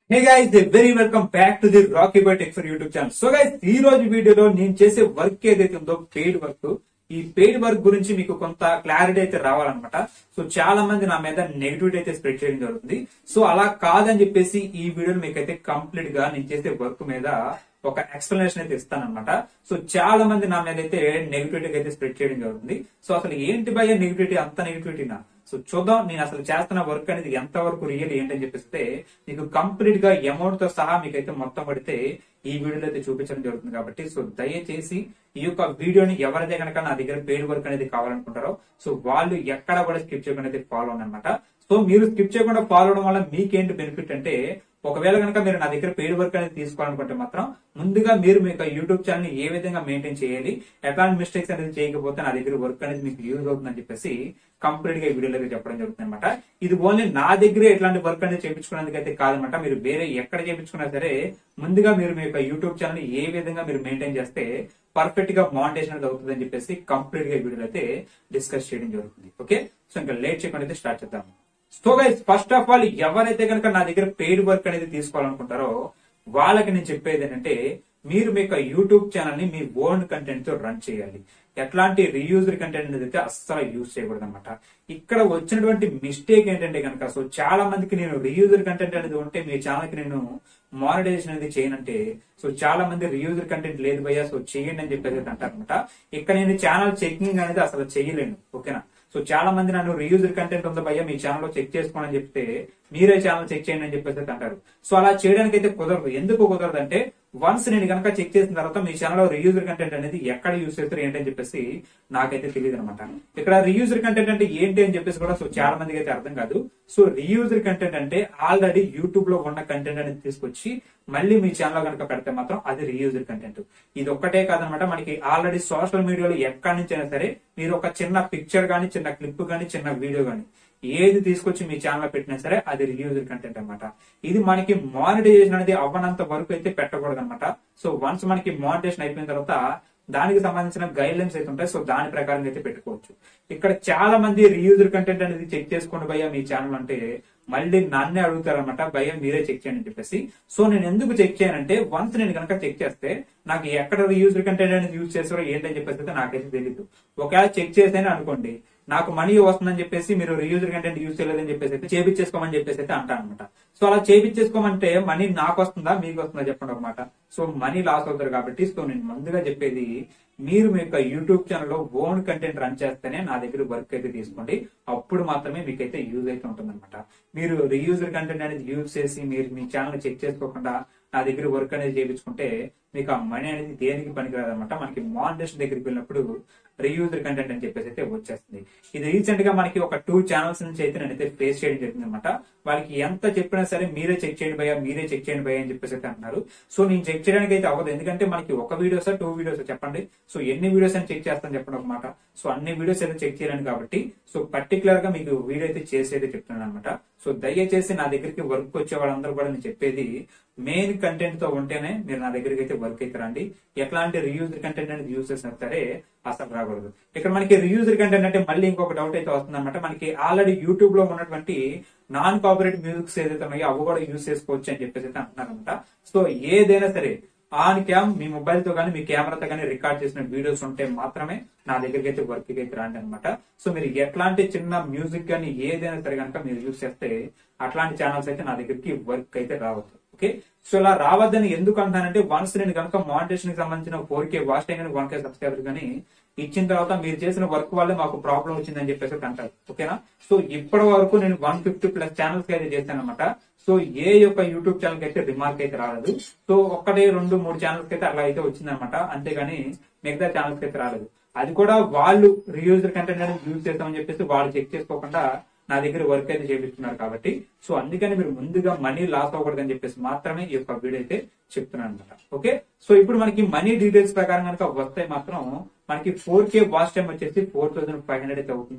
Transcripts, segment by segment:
hey guys very welcome back to the Rocky by tech for YouTube channel so guys ఈ రోజు వీడియోలో నేను చేసే వర్క్ ఏదైతే ఉందో పెయిడ్ వర్క్ ఈ పెయిడ్ వర్క్ గురించి మీకు కొంత క్లారిటీ అయితే రావాలన్నమాట సో చాలా మంది నా మీద నెగిటివిటీ అయితే స్ప్రెడ్ చేయడం జరుగుతుంది సో అలా కాదని చెప్పేసి ఈ వీడియోలో మీకైతే కంప్లీట్ గా నేను చేసే వర్క్ మీద ఒక ఎక్స్ప్లెనేషన్ అయితే ఇస్తానన్నమాట సో చాలా మంది నా మీద అయితే నెగిటివిటీ అయితే స్ప్రెడ్ చేయడం జరుగుతుంది సో అసలు ఏంటి భయ నెగిటివిటీ అంత నెగిటివిటీనా సో చూద్దాం నేను అసలు చేస్తున్న వర్క్ అనేది ఎంత వరకు రియల్ ఏంటని చెప్పేస్తే మీకు కంప్లీట్ గా అమౌంట్ తో సహా మీకైతే మొత్తం పడితే ఈ వీడియోలో అయితే చూపించడం జరుగుతుంది కాబట్టి సో దయచేసి ఈ యొక్క వీడియోని ఎవరైతే కనుక నా దగ్గర పెయిడ్ వర్క్ అనేది కావాలనుకుంటారో సో వాళ్ళు ఎక్కడ కూడా స్కిప్ చేయకుండా అయితే ఫాలో అనమాట సో మీరు స్కిప్ చేయకుండా ఫాలో అవడం వల్ల మీకేంటి బెనిఫిట్ అంటే ఒకవేళ కనుక మీరు నా దగ్గర పెయిడ్ వర్క్ అనేది తీసుకోవాలనుకుంటే మాత్రం ముందుగా మీరు మీ యొక్క యూట్యూబ్ ఛానల్ ని ఏ విధంగా మెయింటైన్ చేయాలి ఎట్లాంటి మిస్టేక్స్ అనేది చేయకపోతే నా దగ్గర వర్క్ అనేది మీకు యూజ్ అవుతుందని చెప్పేసి కంప్లీట్ గా ఈ వీడియోలో అయితే చెప్పడం జరుగుతుంది అనమాట ఇది ఓన్లీ నా దగ్గరే ఎట్లాంటి వర్క్ అనేది చేయించుకునేందుకు అయితే కాదనమాట మీరు వేరే ఎక్కడ చేయించుకున్నా సరే ముందుగా మీరు మీ యొక్క యూట్యూబ్ ఛానల్ ని ఏ విధంగా మీరు మెయింటైన్ చేస్తే పర్ఫెక్ట్ గా మానిటేషన్ అనేది అవుతుందని చెప్పేసి కంప్లీట్ గా ఈ వీడియోలో అయితే డిస్కస్ చేయడం జరుగుతుంది ఓకే సో ఇంకా లేట్ చేయకుండా అయితే స్టార్ట్ చేద్దాం so guys first of all ఎవరైతే కనుక నా దగ్గర పెయిడ్ వర్క్ అనేది తీసుకోవాలనుకుంటారో వాళ్ళకి నేను చెప్పేది ఏంటంటే మీరు మీ యొక్క యూట్యూబ్ ఛానల్ ని మీ ఓన్ కంటెంట్ తో రన్ చేయాలి ఎట్లాంటి రీయూజర్ కంటెంట్ అనేది అయితే అస్సలు యూజ్ చేయకూడదు అనమాట ఇక్కడ వచ్చినటువంటి మిస్టేక్ ఏంటంటే కనుక సో చాలా మందికి నేను రీయూజర్ కంటెంట్ అనేది ఉంటే మీ ఛానల్ కి నేను మానిటైజేషన్ అనేది చేయనంటే సో చాలా మంది రీయూజర్ కంటెంట్ లేదు భయ్యా సో చేయండి అని చెప్పేసి అంటారనమాట ఇక్కడ నేను ఛానల్ చెకింగ్ అనేది అసలు చేయలేను ఓకేనా సో చాలా మంది నన్ను రీయూజర్ కంటెంట్ ఉందా భయ్యా మీ ఛానల్ లో చెక్ చేసుకోండి అని చెప్తే మీరే ఛానల్ చెక్ చేయండి అని చెప్పేసి అంటారు సో అలా చేయడానికి అయితే కుదరదు ఎందుకు కుదరదు అంటే వన్స్ నేను కనుక చెక్ చేసిన తర్వాత మీ ఛానల్ లో రీయూజర్ కంటెంట్ అనేది ఎక్కడ యూజ్ చేస్తారు ఏంటి అని చెప్పేసి నాకైతే తెలియదు అనమాట ఇక్కడ రీయూజర్ కంటెంట్ అంటే ఏంటి అని చెప్పేసి కూడా సో చాలా మందికి అయితే అర్థం కాదు సో రీయూజర్ కంటెంట్ అంటే ఆల్రెడీ యూట్యూబ్ లో ఉన్న కంటెంట్ అనేది తీసుకొచ్చి మళ్ళీ మీ ఛానల్ కనుక పెడితే మాత్రం అది రీయూజర్ కంటెంట్ ఇది ఒక్కటే కాదనమాట మనకి ఆల్రెడీ సోషల్ మీడియాలో ఎక్కడి నుంచి అయినా సరే మీరు ఒక చిన్న పిక్చర్ గానీ చిన్న క్లిప్ గానీ చిన్న వీడియో గానీ ఏది తీసుకొచ్చి మీ ఛానల్ పెట్టినా సరే అది రియూజర్ కంటెంట్ అనమాట ఇది మనకి మానిటైజేషన్ అనేది అవ్వనంత వరకు అయితే పెట్టకూడదు అనమాట సో వన్స్ మనకి మానిటైజేషన్ అయిపోయిన తర్వాత దానికి సంబంధించిన గైడ్ లైన్స్ అయితే ఉంటాయి సో దాని ప్రకారం అయితే పెట్టుకోవచ్చు ఇక్కడ చాలా మంది రీయూజర్ కంటెంట్ అనేది చెక్ చేసుకోండి భయ్యా మీ ఛానల్ అంటే మళ్ళీ నన్నే అడుగుతారనమాట భయ్యా మీరే చెక్ చేయండి అని చెప్పేసి సో నేను ఎందుకు చెక్ చేయనంటే వన్స్ నేను కనుక చెక్ చేస్తే నాకు ఎక్కడ రీయూజర్ కంటెంట్ అనేది యూజ్ చేస్తారో ఏంటని చెప్పేసి అయితే నాకైతే తెలియదు ఒకవేళ చెక్ చేస్తేనే అనుకోండి నాకు మనీ వస్తుందని చెప్పేసి మీరు రీయూజర్ కంటెంట్ యూజ్ చేయలేదని చెప్పేసి అయితే చేపించేసుకోమని చెప్పేసి అయితే అంటా అనమాట సో అలా చేపించేసుకోమంటే మనీ నాకు వస్తుందా మీకు వస్తుందా చెప్పండి అనమాట సో మనీ లాస్ అవుతారు కాబట్టి సో నేను ముందుగా చెప్పేది మీరు మీ యొక్క యూట్యూబ్ ఛానల్లో ఓన్ కంటెంట్ రన్ చేస్తేనే నా దగ్గర వర్క్ అయితే తీసుకోండి అప్పుడు మాత్రమే మీకైతే యూజ్ అయితే ఉంటుందన్నమాట మీరు రీయూజర్ కంటెంట్ అనేది యూజ్ చేసి మీరు మీ ఛానల్ చెక్ చేసుకోకుండా నా దగ్గర వర్క్ అనేది చేయించుకుంటే మీకు ఆ మనీ అనేది దేనికి పనికిరాదు అనమాట మనకి మానిటేషన్ దగ్గరికి వెళ్ళినప్పుడు రీయూజర్ కంటెంట్ అని చెప్పేసి అయితే వచ్చేస్తుంది ఇది రీసెంట్ గా మనకి ఒక టూ ఛానల్స్ నుంచి అయితే నేనైతే ఫేస్ చేయడం జరిగింది అనమాట వాళ్ళకి ఎంత చెప్పినా సరే మీరే చెక్ చేయండి భయ్యా మీరే చెక్ చేయండి భయ్యా అని చెప్పేసి అయితే అంటున్నారు సో నేను చెక్ చేయడానికి అయితే అవ్వదు ఎందుకంటే మనకి ఒక వీడియోస్ టూ వీడియోస్ చెప్పండి సో ఎన్ని వీడియోస్ అని చెక్ చేస్తాను చెప్పండి ఒక మాట సో అన్ని వీడియోస్ అయితే చెక్ చేయలేను కాబట్టి సో పర్టికులర్ గా మీకు వీడియో అయితే చేసేది చెప్తున్నాను అనమాట సో దయచేసి నా దగ్గరికి వర్క్ వచ్చే వాళ్ళందరూ కూడా నేను చెప్పేది మెయిన్ కంటెంట్ తో ఉంటేనే మీరు నా దగ్గరికి అయితే వర్క్ అయితే రండి ఎట్లాంటి రీయూజర్ కంటెంట్ అనేది యూజ్ చేసినా సరే అసలు రాకూడదు ఇక్కడ మనకి రీయూజర్ కంటెంట్ అంటే మళ్ళీ ఇంకొక డౌట్ అయితే వస్తుంది అనమాట మనకి ఆల్రెడీ యూట్యూబ్ లో ఉన్నటువంటి నాన్ కాపరేట్ మ్యూజిక్స్ ఏదైతే ఉన్నాయో అవి కూడా యూజ్ చేసుకోవచ్చు అని చెప్పేసి అయితే అంటున్నారనమాట సో ఏదైనా సరే ఆన్ క్యామ్ మీ మొబైల్ తో కానీ మీ కెమెరాతో కానీ రికార్డ్ చేసిన వీడియోస్ ఉంటే మాత్రమే నా దగ్గరికి అయితే వర్క్ అయితే రాండి అనమాట సో మీరు ఎట్లాంటి చిన్న మ్యూజిక్ కానీ ఏదైనా సరే కనుక మీరు యూజ్ చేస్తే అట్లాంటి ఛానల్స్ అయితే నా దగ్గరికి వర్క్ అయితే రావద్దు ఓకే సో ఇలా రావద్దని ఎందుకు అంటానంటే వన్స్ నేను కనుక మానిటేషన్ కి సంబంధించిన ఫోర్ కే వాచ్ టైం కానీ వన్ కే సబ్స్క్రైబర్ కానీ ఇచ్చిన తర్వాత మీరు చేసిన వర్క్ వల్లే మాకు ప్రాబ్లం వచ్చిందని చెప్పేసి అంటారు ఓకేనా సో ఇప్పటి వరకు నేను వన్ ఫిఫ్టీ ప్లస్ ఛానల్స్ అయితే చేశాను అనమాట సో ఏ యొక్క యూట్యూబ్ ఛానల్ కి అయితే రిమార్క్ అయితే రాలేదు సో ఒక్కటే రెండు మూడు ఛానల్స్ కి అయితే అలా అయితే వచ్చిందనమాట అంతేగాని మిగతా ఛానల్స్ కి అయితే రాలేదు అది కూడా వాళ్ళు రీయూజర్ కంటెంట్ అనేది యూజ్ చేస్తామని చెప్పేసి వాళ్ళు చెక్ చేసుకోకుండా నా దగ్గర వర్క్ అయితే చేపిస్తున్నారు కాబట్టి సో అందుకని మీరు ముందుగా మనీ లాస్ అవ్వకూడదని చెప్పేసి మాత్రమే ఈ యొక్క వీడియో అయితే చెప్తున్నాను అనమాట ఓకే సో ఇప్పుడు మనకి మనీ డీటెయిల్స్ ప్రకారం కనుక వస్తే మాత్రం మనకి ఫోర్ కే వాచ్ టైం వచ్చేసి ఫోర్ థౌసండ్ ఫైవ్ హండ్రెడ్ అయితే అవుతుంది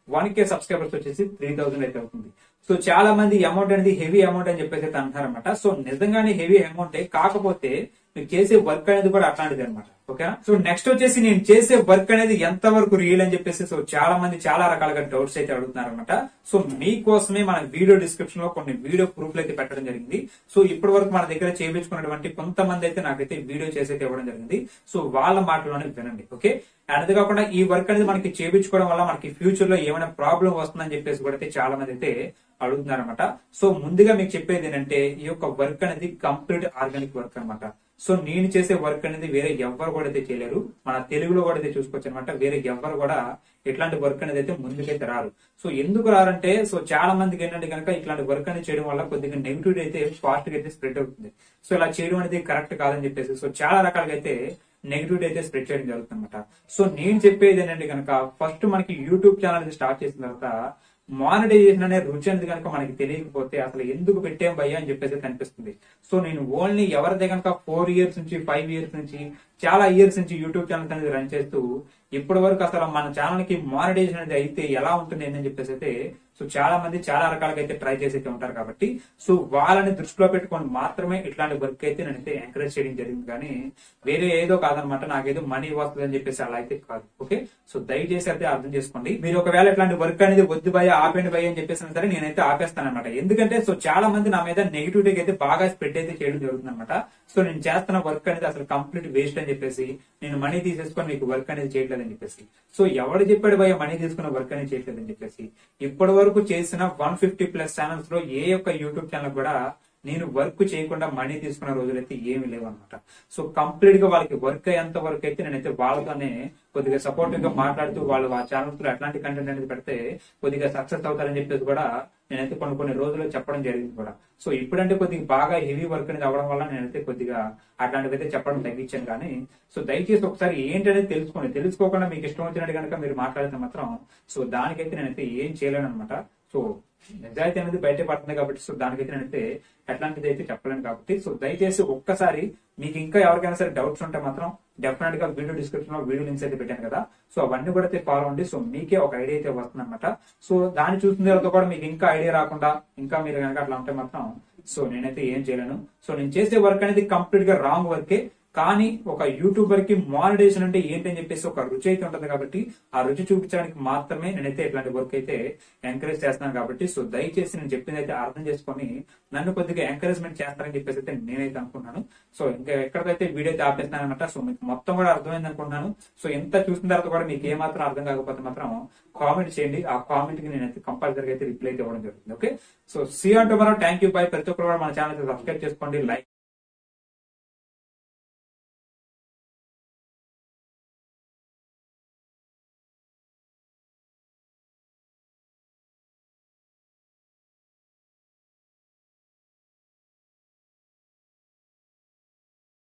వన్ కే సబ్స్క్రైబర్స్ వచ్చేసి త్రీ థౌసండ్ అయితే అవుతుంది సో చాలా మంది అమౌంట్ అనేది హెవీ అమౌంట్ అని చెప్పేసి అయితే అంటున్నారన్నమాట సో నిజంగానే హెవీ అమౌంట్ కాకపోతే మీరు చేసే వర్క్ అనేది కూడా అట్లాంటిది అనమాట ఓకేనా సో నెక్స్ట్ వచ్చేసి నేను చేసే వర్క్ అనేది ఎంత వరకు రియల్ అని చెప్పేసి సో చాలా మంది చాలా రకాలుగా డౌట్స్ అయితే అడుగుతున్నారు అనమాట సో మీకోసమే మన వీడియో డిస్క్రిప్షన్ లో కొన్ని వీడియో ప్రూఫ్లు అయితే పెట్టడం జరిగింది సో ఇప్పటి వరకు మన దగ్గర చేయించుకున్నటువంటి కొంతమంది అయితే నాకైతే వీడియో చేసి అయితే ఇవ్వడం జరిగింది సో వాళ్ళ మాటలోనే వినండి ఓకే అండ్ కాకుండా ఈ వర్క్ అనేది మనకి చేయించుకోవడం వల్ల మనకి ఫ్యూచర్ లో ఏమైనా ప్రాబ్లం వస్తుందని చెప్పేసి కూడా అయితే చాలా మంది అయితే అడుగుతున్నారన్నమాట సో ముందుగా మీకు చెప్పేది ఏంటంటే ఈ యొక్క వర్క్ అనేది కంప్లీట్ ఆర్గానిక్ వర్క్ అన్నమాట సో నేను చేసే వర్క్ అనేది వేరే ఎవ్వరు కూడా అయితే చేయలేరు మన తెలుగులో కూడా అయితే చూసుకోవచ్చు అనమాట వేరే ఎవ్వరు కూడా ఇట్లాంటి వర్క్ అనేది అయితే ముందుకైతే రారు సో ఎందుకు రారంటే సో చాలా మందికి ఏంటంటే కనుక ఇట్లాంటి వర్క్ అనేది చేయడం వల్ల కొద్దిగా నెగిటివ్ అయితే ఫాస్ట్ గా అయితే స్ప్రెడ్ అవుతుంది సో ఇలా చేయడం అనేది కరెక్ట్ కాదని చెప్పేసి సో చాలా రకాలుగా అయితే నెగిటివ్ అయితే స్ప్రెడ్ చేయడం జరుగుతుంది అనమాట సో నేను చెప్పేది ఏంటంటే కనుక ఫస్ట్ మనకి యూట్యూబ్ ఛానల్ స్టార్ట్ చేసిన తర్వాత మానిటైజేషన్ అనే రుచి అనేది కనుక మనకి తెలియకపోతే అసలు ఎందుకు పెట్టాం భయ్యా అని చెప్పేసి కనిపిస్తుంది సో నేను ఓన్లీ ఎవరిదే కనుక ఫోర్ ఇయర్స్ నుంచి ఫైవ్ ఇయర్స్ నుంచి చాలా ఇయర్స్ నుంచి యూట్యూబ్ ఛానల్ అనేది రన్ చేస్తూ ఇప్పటి వరకు అసలు మన ఛానల్ కి మానిటైజేషన్ అనేది అయితే ఎలా ఉంటుంది అని చెప్పేసి అయితే సో చాలా మంది చాలా రకాలుగా అయితే ట్రై చేసి అయితే ఉంటారు కాబట్టి సో వాళ్ళని దృష్టిలో పెట్టుకొని మాత్రమే ఇట్లాంటి వర్క్ అయితే నేనైతే ఎంకరేజ్ చేయడం జరిగింది కానీ వేరే ఏదో కాదనమాట నాకేదో మనీ వస్తుంది అని చెప్పేసి అలా అయితే కాదు ఓకే సో దయచేసి అయితే అర్థం చేసుకోండి మీరు ఒకవేళ ఇట్లాంటి వర్క్ అనేది వద్దు భయ ఆపండి భయ అని చెప్పేసి సరే నేనైతే ఆపేస్తాను అనమాట ఎందుకంటే సో చాలా మంది నా మీద నెగిటివిటీ అయితే బాగా స్ప్రెడ్ అయితే చేయడం జరుగుతుంది అనమాట సో నేను చేస్తున్న వర్క్ అనేది అసలు కంప్లీట్ వేస్ట్ అని చెప్పేసి నేను మనీ తీసేసుకొని మీకు వర్క్ అనేది చేయట్లేదని చెప్పేసి సో ఎవడు చెప్పాడు భయ మనీ తీసుకున్న వర్క్ అనేది చేయట్లేదని చెప్పేసి ఇప్పటి వరకు చేసిన వన్ ఫిఫ్టీ ప్లస్ ఛానల్స్ లో ఏ యొక్క యూట్యూబ్ ఛానల్ కూడా నేను వర్క్ చేయకుండా మనీ తీసుకున్న రోజులైతే ఏమి లేవు అనమాట సో కంప్లీట్ గా వాళ్ళకి వర్క్ అయ్యేంత వరకు అయితే నేనైతే వాళ్ళతోనే కొద్దిగా సపోర్టివ్ గా మాట్లాడుతూ వాళ్ళు ఆ ఛానల్స్ లో ఎట్లాంటి కంటెంట్ అనేది పెడితే కొద్దిగా సక్సెస్ అవుతారని చెప్పేసి కూడా నేనైతే కొన్ని కొన్ని రోజులు చెప్పడం జరిగింది కూడా సో ఇప్పుడంటే కొద్దిగా బాగా హెవీ వర్క్ అనేది అవ్వడం వల్ల నేనైతే కొద్దిగా అట్లాంటివి అయితే చెప్పడం తగ్గించాను కానీ సో దయచేసి ఒకసారి ఏంటనేది తెలుసుకోండి తెలుసుకోకుండా మీకు ఇష్టం వచ్చినట్టు కనుక మీరు మాట్లాడితే మాత్రం సో దానికైతే నేనైతే ఏం చేయలేను అనమాట సో నిజాయితీ అనేది బయట పడుతుంది కాబట్టి సో దానికైతే నేనైతే ఎట్లాంటిది అయితే చెప్పలేను కాబట్టి సో దయచేసి ఒక్కసారి మీకు ఇంకా ఎవరికైనా సరే డౌట్స్ ఉంటే మాత్రం డెఫినెట్ గా వీడియో డిస్క్రిప్షన్ లో వీడియో లింక్స్ అయితే పెట్టాను కదా సో అవన్నీ కూడా అయితే ఫాలో అండి సో మీకే ఒక ఐడియా అయితే వస్తుంది అనమాట సో దాన్ని చూసిన తర్వాత కూడా మీకు ఇంకా ఐడియా రాకుండా ఇంకా మీరు కనుక అట్లా ఉంటే మాత్రం సో నేనైతే ఏం చేయలేను సో నేను చేసే వర్క్ అనేది కంప్లీట్ గా రాంగ్ వర్కే కానీ ఒక యూట్యూబర్ కి మానిటైజేషన్ అంటే ఏంటని చెప్పేసి ఒక రుచి అయితే ఉంటుంది కాబట్టి ఆ రుచి చూపించడానికి మాత్రమే నేనైతే ఇట్లాంటి వర్క్ అయితే ఎంకరేజ్ చేస్తున్నాను కాబట్టి సో దయచేసి నేను చెప్పింది అయితే అర్థం చేసుకొని నన్ను కొద్దిగా ఎంకరేజ్మెంట్ చేస్తారని చెప్పేసి అయితే నేనైతే అనుకున్నాను సో ఇంకా ఎక్కడికైతే వీడియో అయితే ఆపేస్తున్నాను అనమాట సో మీకు మొత్తం కూడా అర్థమైంది అనుకుంటున్నాను సో ఎంత చూసిన తర్వాత కూడా మీకు ఏమాత్రం అర్థం కాకపోతే మాత్రం కామెంట్ చేయండి ఆ కామెంట్ కి నేనైతే కంపల్సరీ అయితే రిప్లై అయితే ఇవ్వడం జరుగుతుంది okay so see on tomorrow thank you bye ప్రతి ఒక్కరు కూడా మన ఛానల్ సబ్స్క్రైబ్ చేసుకోండి లైక్